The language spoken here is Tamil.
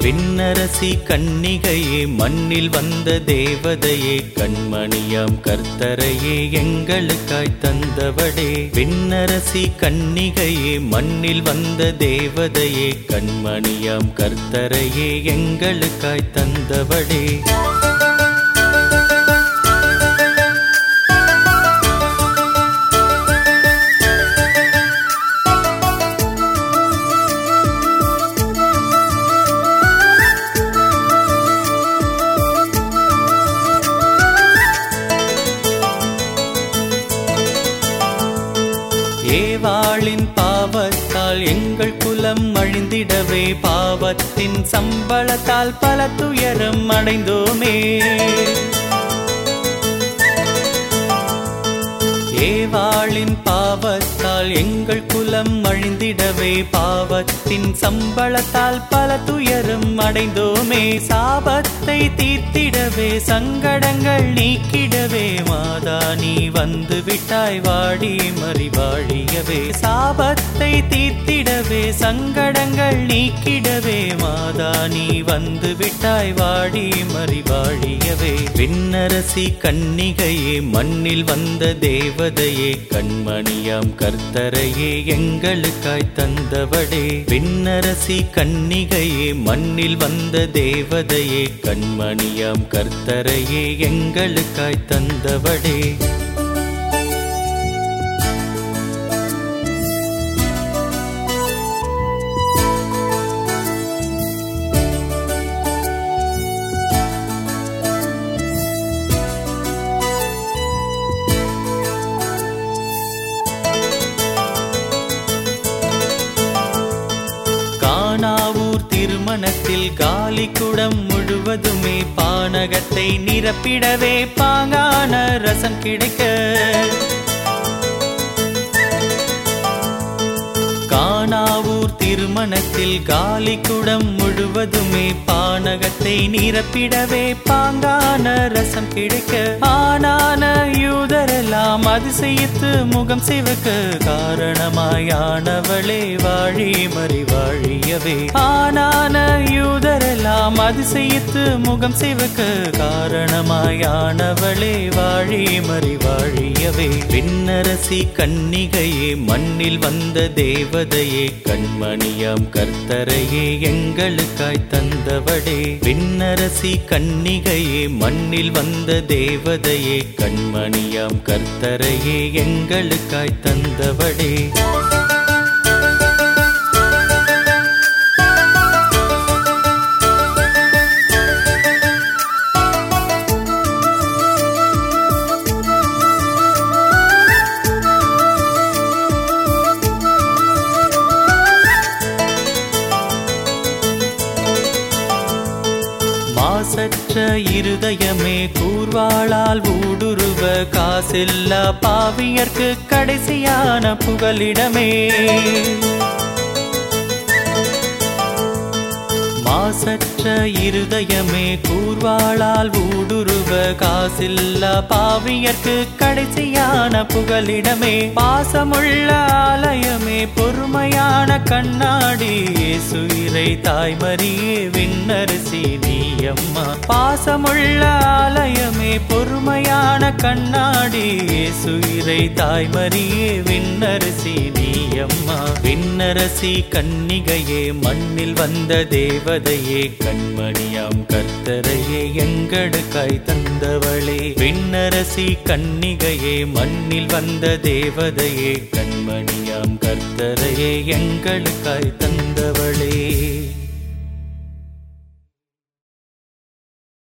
விண்ணரசி கன்னிகையே மண்ணில் வந்த தேவதையே கண்மணியாம் கர்த்தரையே எங்களுக்காய் தந்தவடே விண்ணரசி கன்னிகையே மண்ணில் வந்த தேவதையே கண்மணியாம் கர்த்தரையே எங்களுக்காய் தந்தவடே ஏவாளின் பாவத்தால் எங்கள் குலம் அழிந்திடவே பாவத்தின் சம்பளத்தால் பல துயரம் அடைந்தோமே ஏவாளின் பாவத்தால் எங்கள் குலம் அழிந்திடவே பாவத்தின் சம்பளத்தால் பல துயரம் அடைந்தோமே சாபத்தை தீர்த்திடவே சங்கடங்கள் நீக்கிடவே மாதா நீ வந்து விட்டாய் வாடி மறிவாழியவே சாபத்தை தீர்த்திடவே சங்கடங்கள் நீக்கிடவே மாதா நீ வந்து விட்டாய் வாடி மறிவாழியவே விண்ணரசி கன்னிகையே மண்ணில் வந்த தேவதையே கண்மணியாம் கர்த்தரையே எங்களுக்காய் தந்தவடே விண்ணரசி கன்னிகையே மண்ணில் வந்த தேவதையே கண்மணியாம் கர்த்தரையே எங்களுக்காய் தந்தவடே காணாவூர் திருமணத்தில் காலி குடம் முழுவதுமே பானகத்தை நிரப்பிடவே பாங்கான ரசம் கிடைக்க காணாவூர் திருமணத்தில் காலி குடம் முழுவதுமே பானகத்தை நிரப்பிடவே பாங்கான ரசம் கிடைக்க ஆனான யூதரெல்லாம் அதிசயித்து முகம் சிவக்க காரணமாயானவளே வாழி மறி வாழியவே ஆனான யூதரெல்லாம் அதிசயித்து முகம் சிவக்க காரணமாயானவளே வாழி மறி வாழியவே விண்ணரசி கன்னிகையே மண்ணில் வந்த தேவதையே கண்மணியாம் கர்த்தரையே எங்களுக்காய் தந்தவடே விண்ணரசி கன்னிகையே மண்ணில் வந்த தேவதையே கண்மணியாம் கர்த்தரையே எங்களுக்காய் தந்தவடே மாசற்ற இருதயமே கூர்வாளால் ஊடுருவ காசில்லா பாவியர்க்கு கடைசியான புகலிடமே மாசற்ற இருதயமே கூர்வாளால் ஊடுருவ காசில்லா பாவியர்க்கு கடைசியான புகலிடமே பாசமுள்ள ஆலயமே பொறுமையான கண்ணாடி சுயிரை தாய்மரியே விண்ணரசி நீயம்மா பாசமுள்ள ஆலயமே பொறுமையான கண்ணாடி சுயிரை தாய்மரியே விண்ணரசி நீயம்மா விண்ணரசி கன்னிகையே மண்ணில் வந்த தேவதையே கண்மணியாம் கர்த்தரையே எங்களுக்காய் தந்தவளே விண்ணரசி கன்னிகையே மண்ணில் வந்த தேவதையே கண்மணியாம் கர்த்தரையே எங்களுக்காய் தந்தவளே